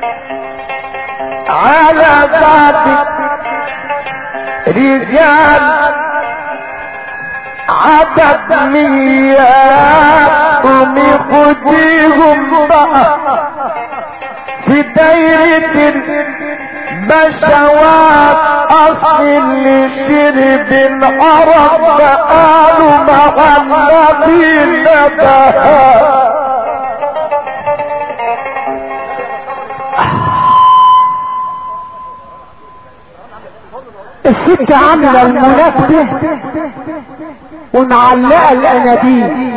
على ذات رجال عدد مياه ومخديهم بقى في دايرة البشوات اصل اللي شرب العرب قالوا مع النبي نبهات الست عاملة المناسبة ومعلقة الانابيب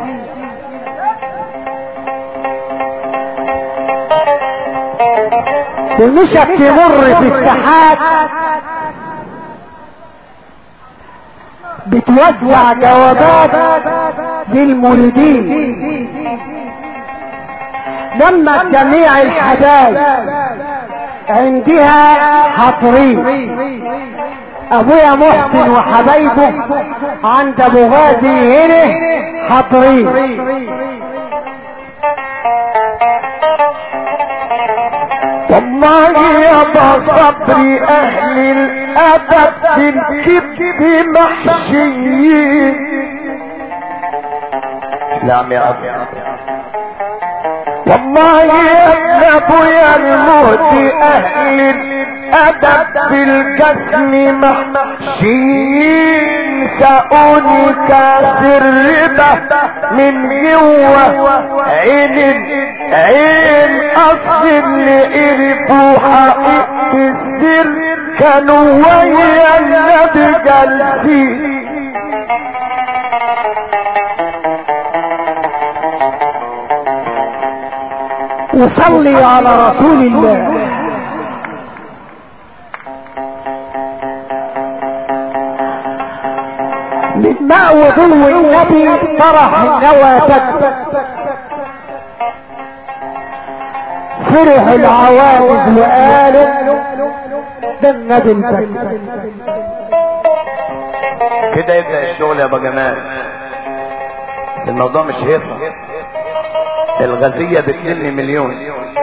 ومشت تمر في الساحات بتوزع جوابات للمريدين لما جميع الحبايب عندها حاضرين ابويا محسن وحبايبه عند ابو غازي هنا حاضرين والله يا صبري اهل الادب بالكذب محشيين نعم يا ابي والله يا ابن ابويا المهدي اهل الادب بالكسم محشيين سأوني كاسر ربا من جوه عين عين اصل اللي عرفوا حقيقة السر كانوا ويا النبي جالسين وصلي على رسول الله من ماء وضوء النبي طرح النوى فرح العواجز وقالوا ده النبي الفجر كده يبدأ الشغل يا ابو جمال الموضوع مش هيطلع الغزية ب 2 مليون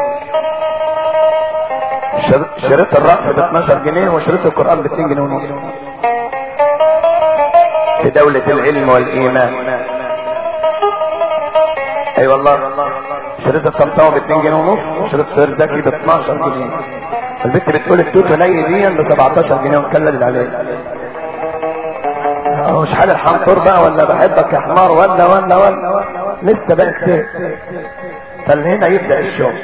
شر- شريط الرقص ب 12 جنيه وشريط القرآن ب 2 جنيه ونص في دولة العلم والإيمان أي أيوة والله شريط الطمطاوي ب 2 جنيه ونص وشريط سير ذكي ب 12 جنيه البنت بتقول التوتو ني دي ب 17 جنيه ومكلد عليه هو مش حال الحنطور بقى ولا بحبك يا حمار ولا ولا ولا لسه بقى كتير فهنا يبدأ الشغل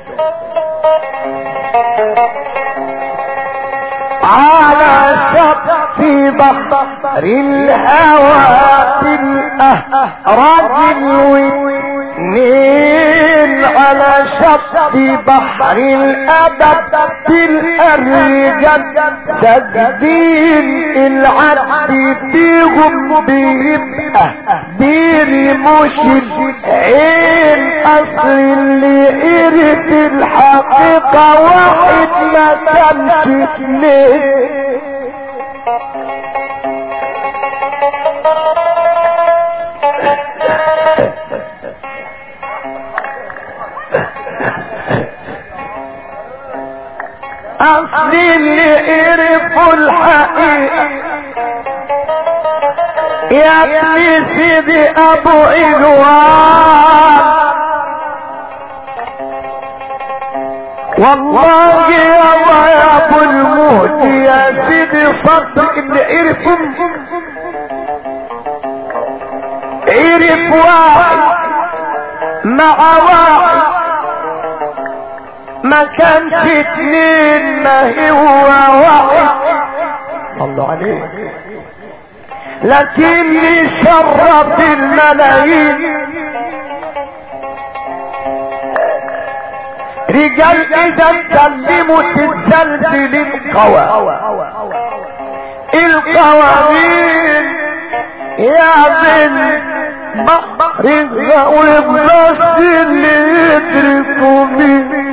على شط بحر الهوى الأهرج الوينين على شط بحر الأبد الأرجل سجدين العبد فيهم بيبقى ديري مش عين أصل اللي قرت الحقيقة واحد ما كانش اثنين أصل اللي قرفوا الحقيقة يا ابن سيدي أبو إلوان والله يا الله يا ابو الموت يا سيدي صدق اللي عرفهم عرف واحد مع واحد ما كانش اتنين ما هو واحد صلوا عليه لكن شرف الملايين رجال اذا سلموا تتزلزل القوى القوانين يا بن بحر وبنص اللي يدركوا بيه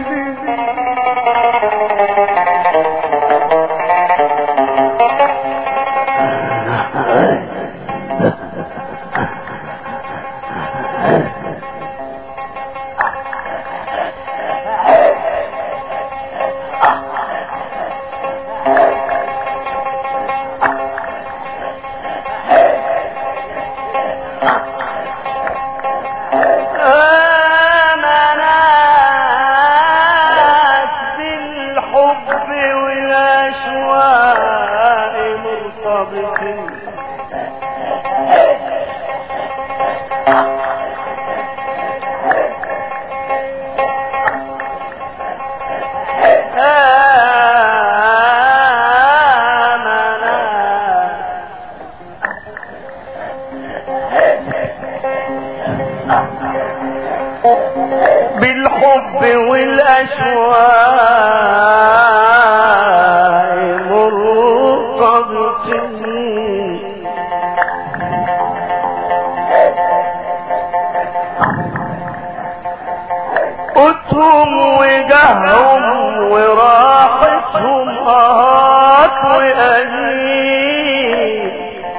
قوتهم وجههم وراحتهم هات وأنين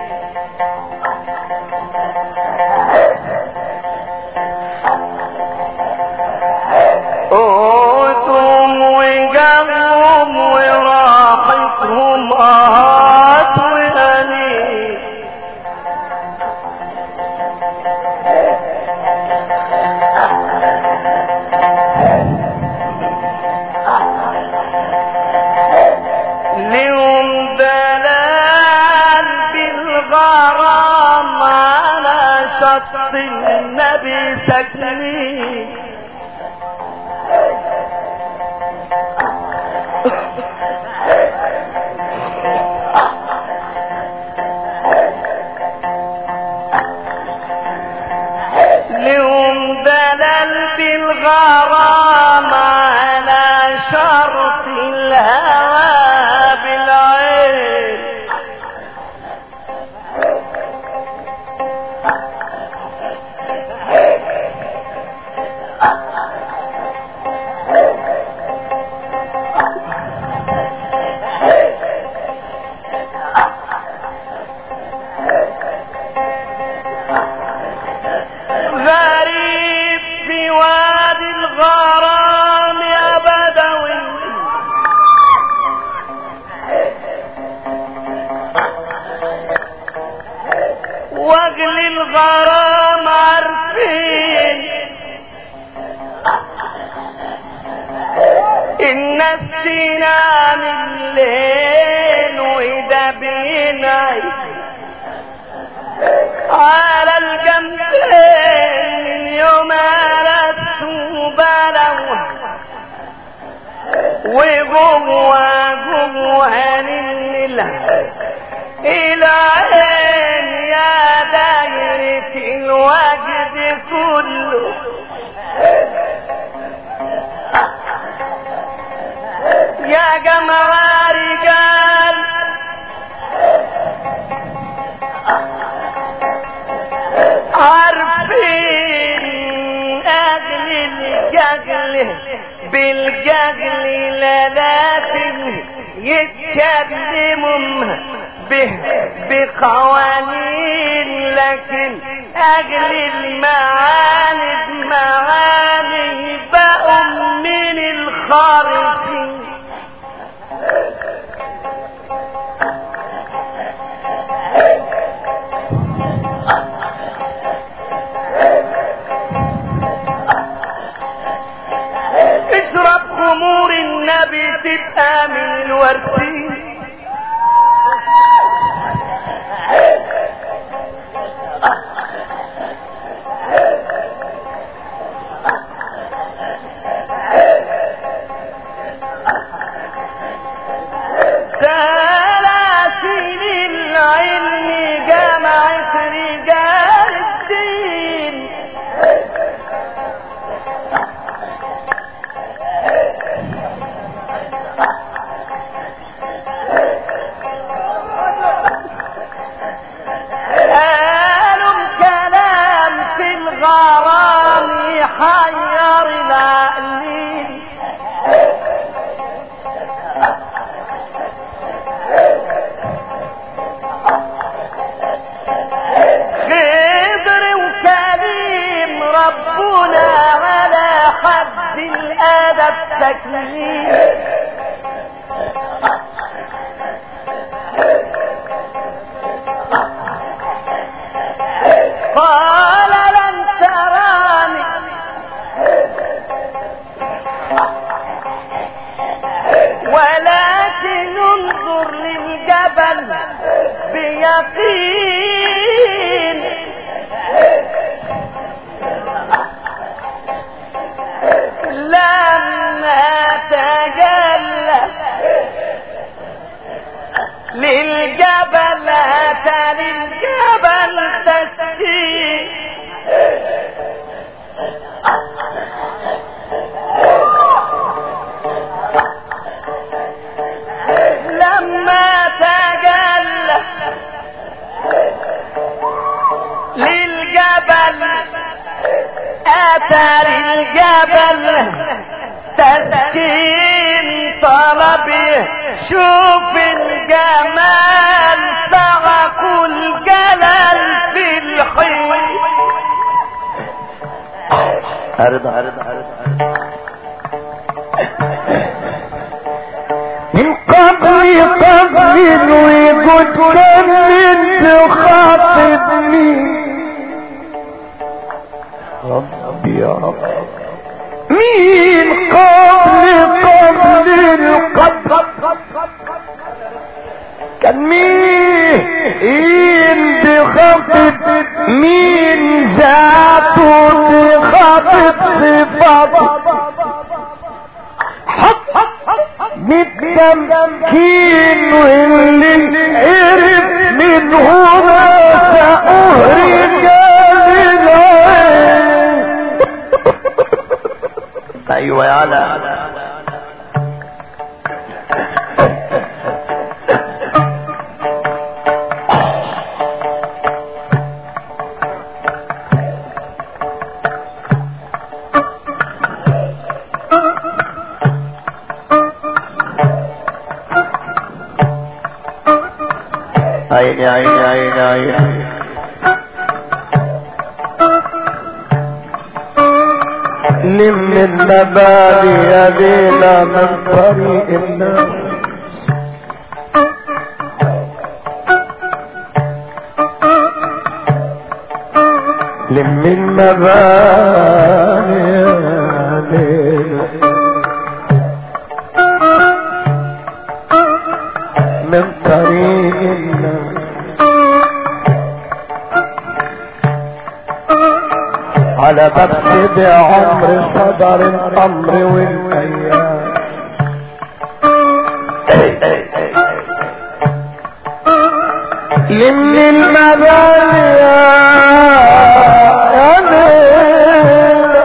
قوتهم وجههم وراحتهم هات وأنين لهم دلال بالغرام على شط النبي ساكنين لهم دلال بالغرام على شرط الهوى بالعين غريب في وادي الغرام يا بدوي واجل الغرام عارفين ان السنا من الليل وده بينعي على الجنبين من يوم رسوا بلوا وجوه جوه لله العين يا دايرة الوجد كله يا جماعة رجال عارفين أجل الجهل بالجهل لا لكن يتكلموا به بقوانين لكن أجل المعاني معاني بقوا من الخارجين اشرب خمور النبي تبقى من الورثين سلاسل العلم جمعت رجال الدين قالوا كلام في الغرام يحير العقلين خضر وكريم ربنا على حد الادب تكليم قال لن تراني ولكن انظر للجبل بيقين لما تجلى للجبل أتى للجبل تسجيل اثر الجبل تسكين طلبي شوف الجمال سعق الجلال في الحين أرض أرض أرض من قبل قبل وقد كان تخاطبني ربي يا رب مين قبل قبل القبل كان مين بخطب مين ذاته بخطب صفاته حط بالتمكين واللي عرف من هنا سأهرج بالعين ايوه يا علا عيني عيني عيني عيني لم المبادئ يدينا من طريق الناس لم المبادئ يدينا من طريق الناس على باب سيدي عمر صدر الامر والايام لمن المباني يا ليل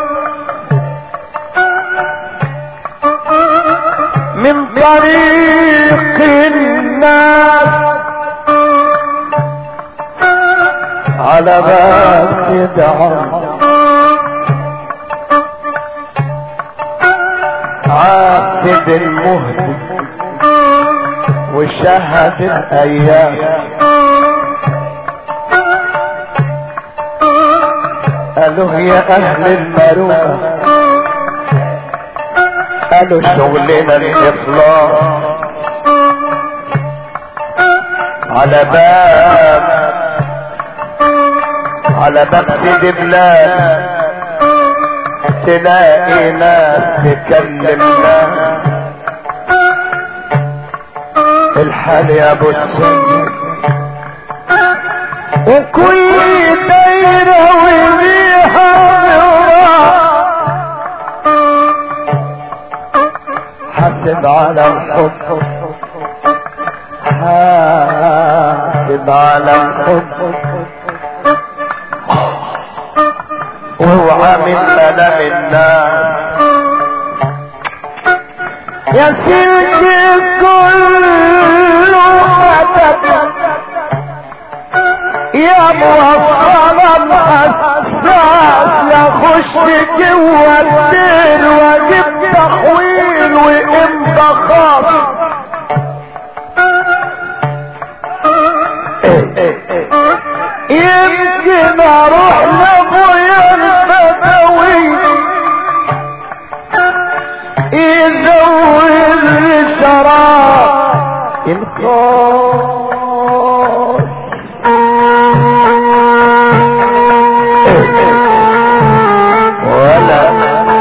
من طريق الناس على باب سيد عمر عاقد المهدي وشهد الايام قالوا يا اهل المروءه قالوا شغلنا الاخلاص على باب على باب سيد بلاد تلاقي ناس تكلم ناس الحال يا ابو السيد وكل دايرة وليها حاسب على الحب حاسب على الحب واوعى من ملام الناس يا سيدي كله خدم يا موصلة الحساس لا خش جوا الدير واجيب تحويل وامضى خاص يمكن اروح لابويا البدوي يزود الشراب الخاص ولا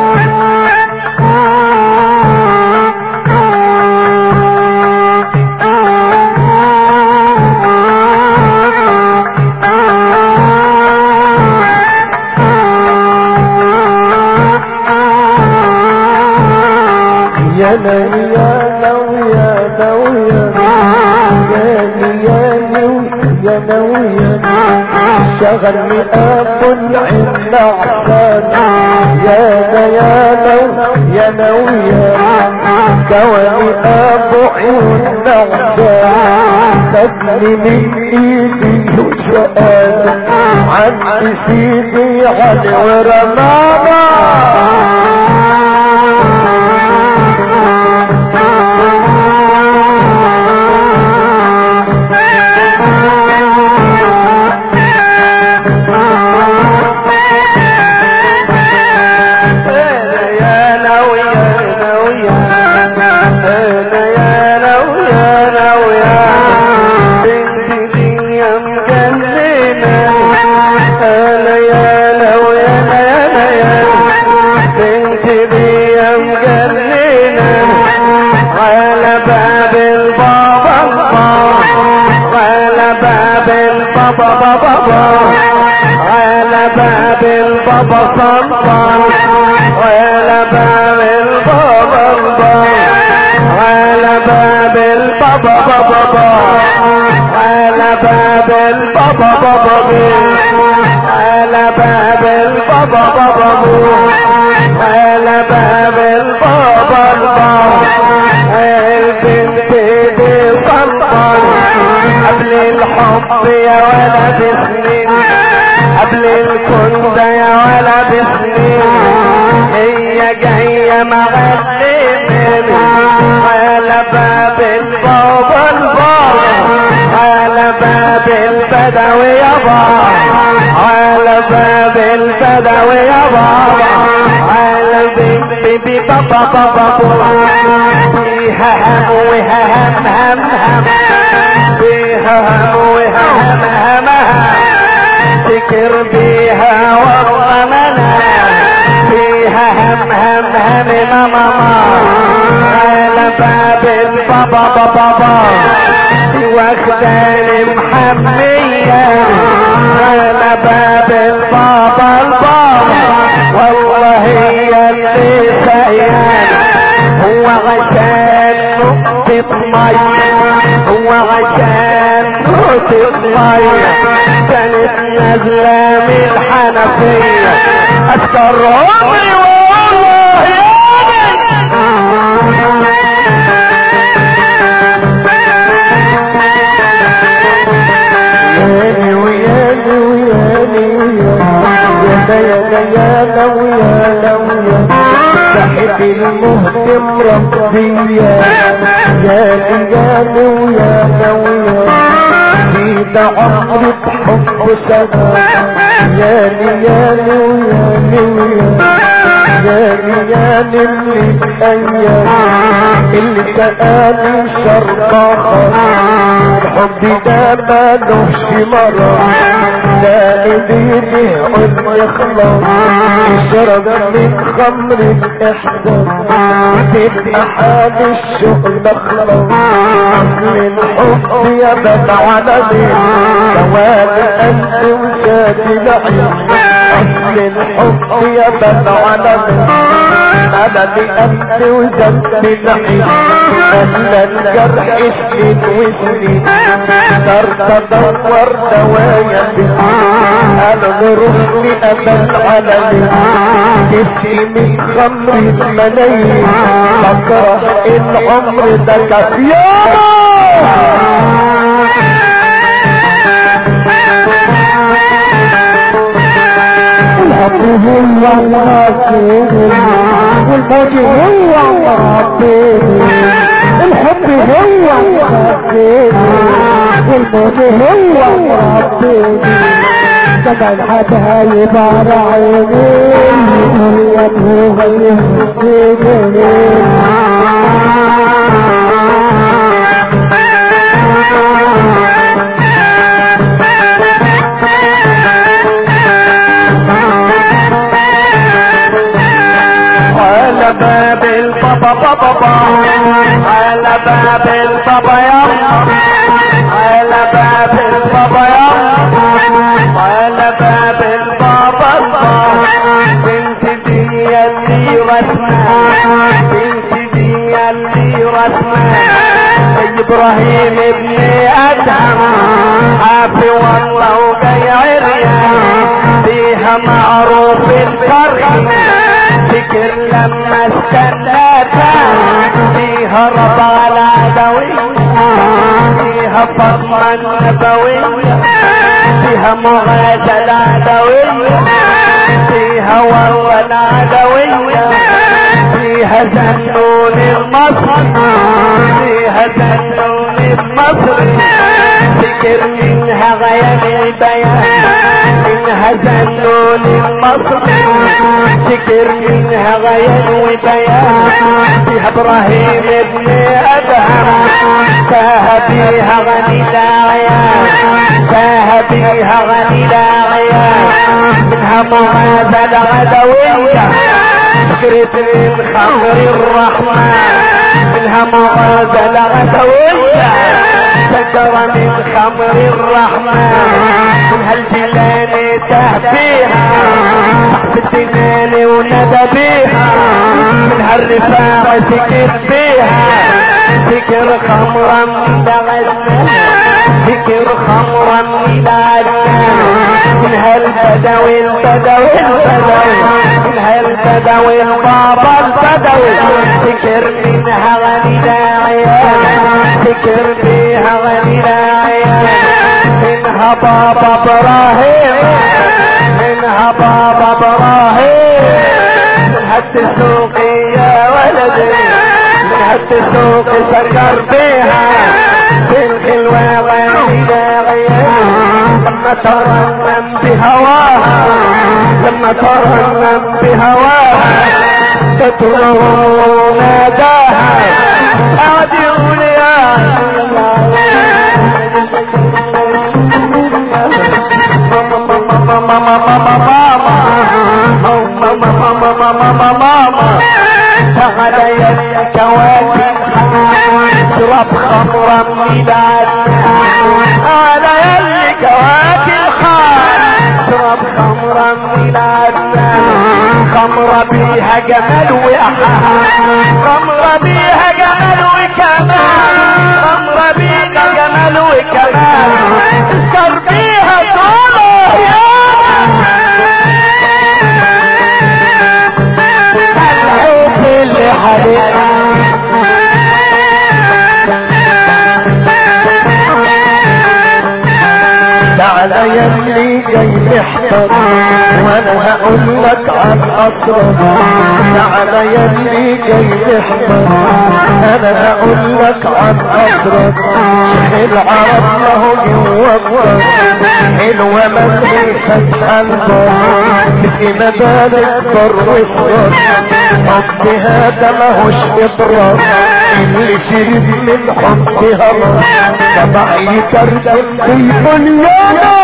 يا لو يا لو يا لو يا يا لو يا لو يا شغلني اكل عند عسان يا يا لو يا لو يا كواني ابو عيون عسان خدني من ايدي له سؤال عن سيدي علي ورمانا يا لو يا لو يا انا يا لو يا لو يا بنت دنيا مجننة انا يا لو يا انا يا بنت دنيا مجننة على باب البابا البابا على باب البابا بابا بابا على باب البابا صنطان على باب البابا البابا على باب البابا بابا بابا على باب البابا بابا بابا على باب البابا بابا بابا على باب البابا البابا البنت دي صنطان قبل الحب يا ولد سنين قبل الكنده يا ولد سنين هي جايه مغلبني على باب البابا البابا على باب البدوي يا بابا على باب البدوي يا بابا على البنت دي بابا بابا فيها هم وها هم هم هم فيها هم وها هم هم هم فكر بيها والله فيها هم هم هم ماما على باب البابا بابا بابا واخداني محمية على باب البابا البابا والله هي اللي سيان هو عشان نقطة مي هو عشان نقطة مي كانت نازلة من الحنفية أذكر عمري والله يا ياني وياني وياني وياني يا يا ويانا ويانا صاحب المهتم ربي يا ياني ياني ويانا ويانا في عمرك حب سنة ياني ياني وياني وياني ياني ياني من الأيام اللي سألني شرطة الحب ده مالوش مرة لا ايديني عد يخلص اشرب من خمر الاحساس تبقى حال الشغل خلاص اصل الحب يا بن عالمي سواد انت وزاد العين اصل الحب يا بن عالمي انا بأنت وزاد العين اهل الجرح سنين وسنين صار تدور دوايا انا بروحي امل على نفسي من خمر الملايين بكره العمر ده كفيان الحب هو الرصيد والموت هو الرصيد الحب هو الرصيد والموت هو الرصيد سمع الحبايب على عيني يده غير على باب البابا بابا بابا على باب البابا يا على باب البابا يا على باب البابا البابا بنت دنيا اللي رسمها بنت دنيا اللي رسمها ابراهيم ابن ادهم حافي والله وجاي عريان فيها معروف الكرم فكر لما استناتا فيها رب على عدوي فيها فيها فاطمة النبوية فيها مغازلة عدوية فيها والله العدوية فيها زنون المصري فيها زنون المصري فكر منها غير البيان منها زنون المصري فكر منها غير البيان فيها ابراهيم ابن ادهم فاه بيها غني العيان فاه بيها غني العيان منها مغازلة عدوية فكرة الخمر الرحمن منها مغازلة عدوية سكر من خمر الرحمن منها الجلال تهفيها تحت الجنان وندى بيها منها الرفاع سكر بيها سكر خمرا من دغزنا سكر خمرا من عدنا منها البدوي البدوي البدوي منها البدوي البابا البدوي سكر منها غني داعيان سكر بيها غني داعيان منها بابا ابراهيم منها بابا ابراهيم منها التسوقي يا ولدي منها التسوق سكر بيها في الخلوة غني داعيان لما ترنم بهواها لما ترنم بهواها تترون ناداها قاعد يقول يا تغدى يدك واجب اشرب خمرا من قال يلي كواكب خان اشرب خمرا من عدنان خمرة بيها جمال وإحسان خمرة بيها جمال وكمال خمرة بيها جمال وكمال اسكر بيها طولة الحب اللي تعالى يلي جاي محتار وانا هقول لك عن اسرار تعالى يلي جاي محتار انا هقول لك عن اسرار العرب له جوا حلوة مسيحة البار في مدارك بر وصغار حب هذا ماهوش اضرار اللي شرب من حبها طبع يترجم في بنيانه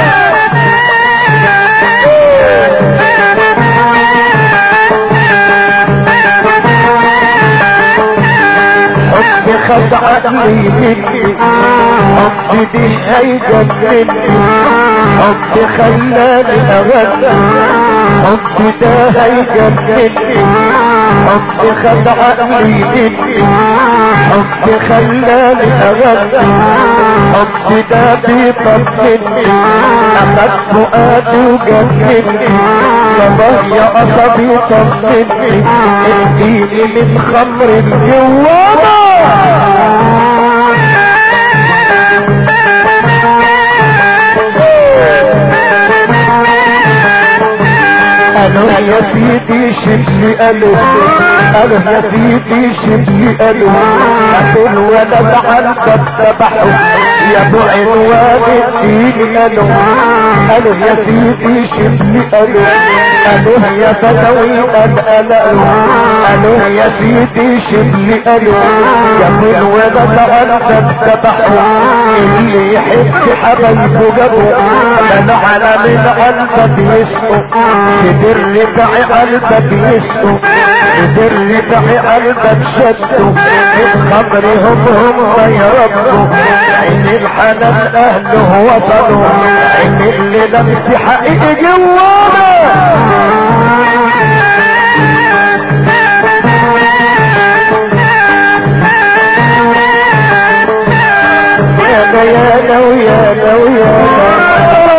حب خدعتني مني حب دي هيجنني حب خلاني اغني حب ده هيجنني حب خدعتني مني حب خلاني اغني حب ده بيطمني اخد فؤادي وجنني والله يا قصبي طمني اديني من خمر الجوانه قالوا يا سيدي شبلي قالوا قالوا يا سيدي شبلي قالوا قالوا الولد عندك ذبحوا يا ابو عنوان الدين قالوا قالوا يا سيدي شبلي قالوا قالوا يا بدوي قد قالوا قالوا يا سيدي شبلي قالوا يا ابو الولد عندك ذبحوا اللي يحب حبايبه جابوا انا على من قلبك يسقط قدر رفع قلبك يسقط قدر رفع قلبك شدوا الخمر هم هم يربوا عين الحنان اهله وصلوا عين اللي لمس حقيقي جوانا يا يا لو يا لو يا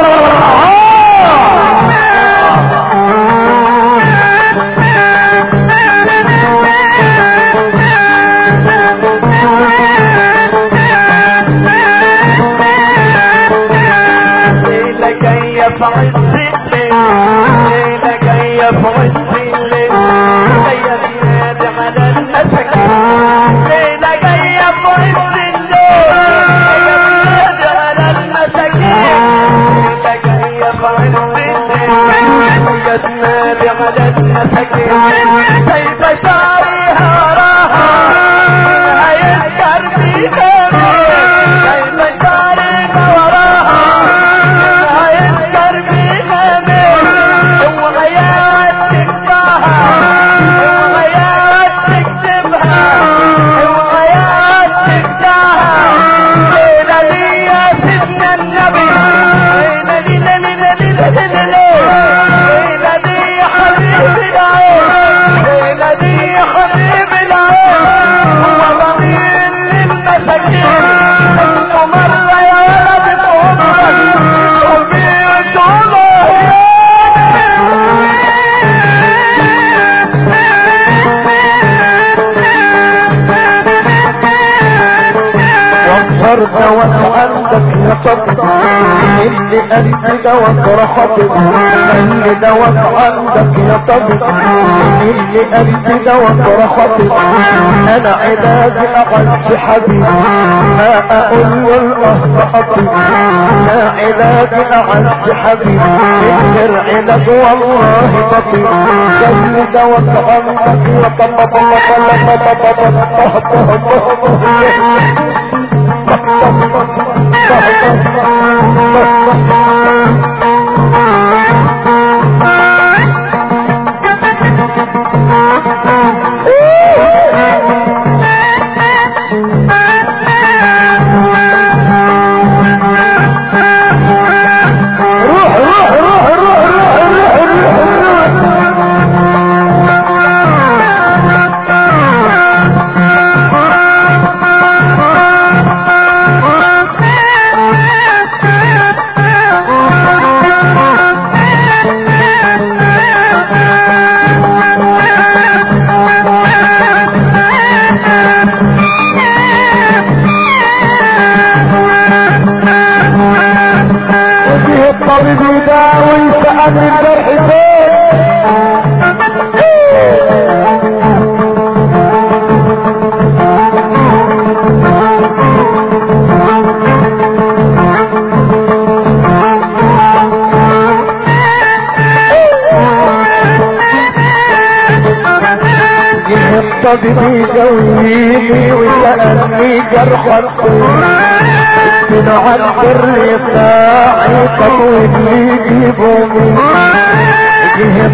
عز الليل ليلة جاية في عز الليل جاية تنادي على المساكين ليلة جاية في عز الليل جاية تنادي على المساكين ليلة جاية في عز الليل جاية تنادي على المساكين كيف شعرها راها هيذكر في جميل كيف شعرها وراها هيذكر في جميل وغيات تكتبها وغيات تكتبها وغيات تكتبها ليلة دي يا سيدنا النبي ليلة دي ليلة دي ليلة دي ليلة دي يا حبيبي العين ليلة دي يا حبيبي العين هو ضمير للمساكين انتوا مرة يا ولد عمرك وبيت وفر دواء عندك يا طبيب اللي قلبي دواء راحتك اللي دواء عندك يا طبيب اللي قلبي دواء راحتك انا علاجي اعز حبيب ما اقول والقهر ما علاجي اعز حبيب غير علاج والله بطيء اللي دواء عندك يا طبيب روح روح روح روح روح روح روح وفيه الطبيب يداوي سأل الجرح فين جه الطبيب يجويني وسألني جرح الطول من عبر رفاعي تطويل يجيبوني جه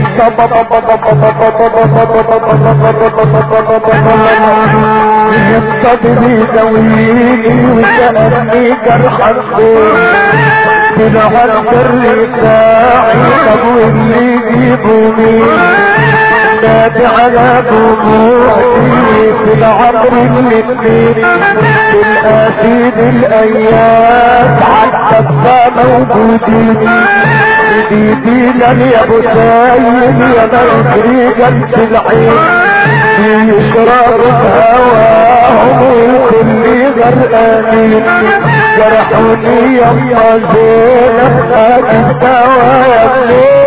الطبيب يداويني وسألني جرح الطول من عبر رفاعي تطويل يجيبوني نادي على دموعي في العمر الاثنين في الاسيد الايام عالدفة موجودين جديدي لن يا ابو سايم يا مرجري جنب العين يشرب هواهم والكل غرقانين جرحوني يما زينب ادي الدواء يا الليل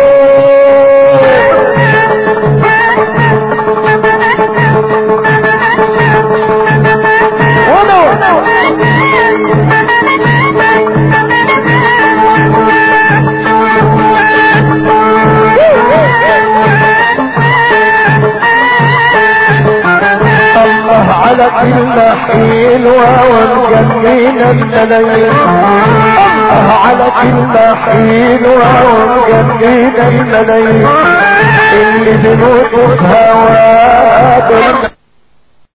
الله على كل حلوة ومجنين الملايين الله على كل حلوة ومجنين الملايين اللي بنوت هوا